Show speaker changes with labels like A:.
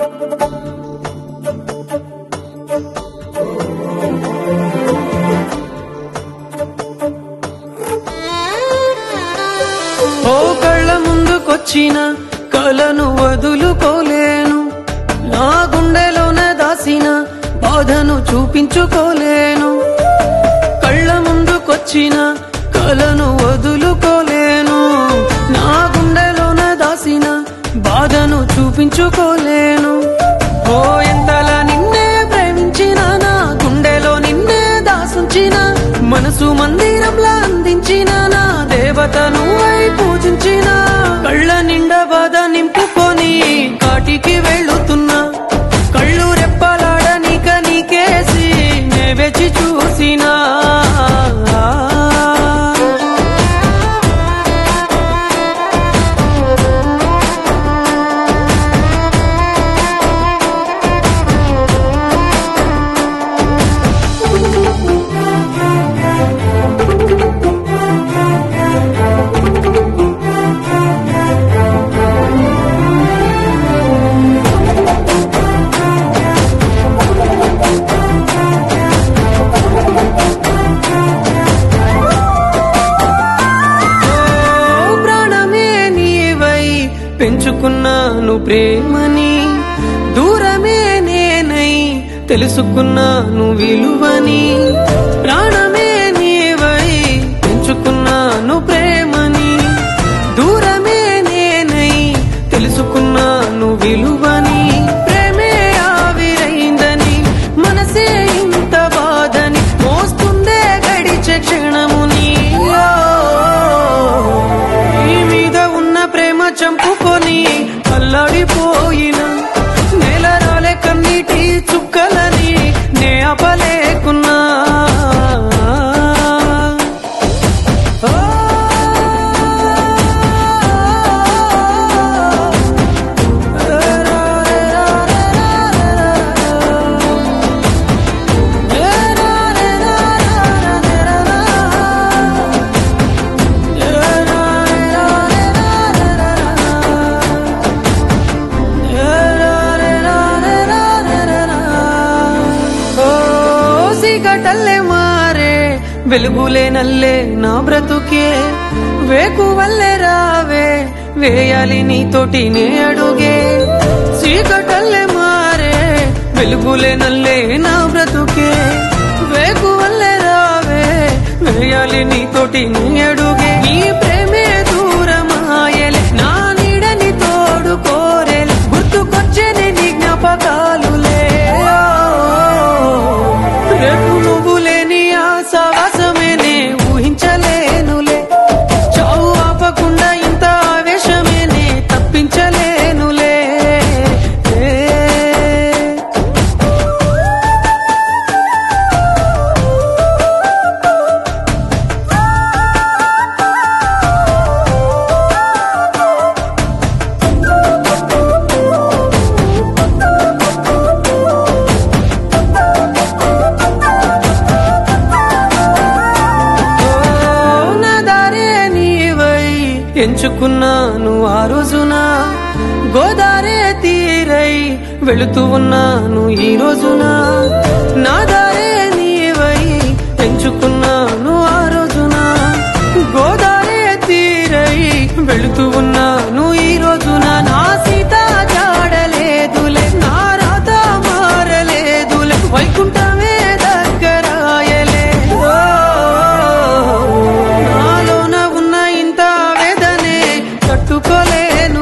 A: ఓ కళ్ళ ముందుకొచ్చిన కలను వదులుకోలేను నా గుండెలోన దాసిన బాధను చూపించుకోలేను కళ్ళ ముందుకొచ్చిన కలను వదులుకోలేను నా గుండెలోన దాసిన బాధను చూపించుకోలేను ఓ ఎంతలా నిన్నే ప్రేమించిన నా గుండెలో నిన్నే దాసుంచిన మనసు మందిరంలా అందించిన నా దేవతను అయి పూజించిన కళ్ళ నిండా బాధ నింపుకొని కాటికి వెళ్ళుతున్నా కళ్ళు రెప్పలాడనిక నీకేసి నే వెచి చూసినా ఓ ప్రాణమే నీవై పెంచుకున్నాను ప్రేమని దూరమే నేనై తెలుసుకున్నాను విలువని ప్రాణమే నీవై పెంచుకున్నాను ప్రేమని దూరమే నేనై తెలుసుకున్నాను విలువని ప్రేమే ఆవిరైందని మనసే ఇంత బాధని మోస్తుందే గడిచే క్షణముని ఓ, నీ మీద ఉన్న ప్రేమ చంపుకొని అల్లాడిపోయిన నేల రాలే కన్నీటి చుక్కలని నే అపలేకున్నా ఓ, ఓ సిగటల్లే మారే వెలుగులే నల్లే నా బ్రతుకే వేకు వల్లే రావే వేయాలి నీతోటి నే అడుగే చీకటల్లే మారే వెలుగులే నల్లే నా బ్రతుకే వేకు వల్లే రావే వేయాలి నీతోటి నీ అడుగే నీ ప్రేమే దూరమాయలే నా నీడని తోడు కోరేలే గుర్తుకొచ్చేది నీ జ్ఞాపకాలులే రేపు నువ్వు లేని ఆశావాసమేనే ఊహించలేనులే చావు ఆపకుండా ఇంత ఆవేశమేనే తప్పించలేనులే ఏ ఓ, నా దారే నీవై ఎంచుకున్నాను ఆ రోజున గోదారే తీరై వెళుతూ ఉన్నాను ఈ రోజున నా దారే నీవై ఎంచుకున్నాను ఆ రోజున గోదారే తీరై వెళుతూ ఉన్నాను ఈ రోజున నా సీత జాడలేదులే నా రాత మారలేదులే వైకుంఠమే దగ్గరాయలే ఓ, నాలోన ఉన్న ఇంత వేదనే తట్టుకోలేను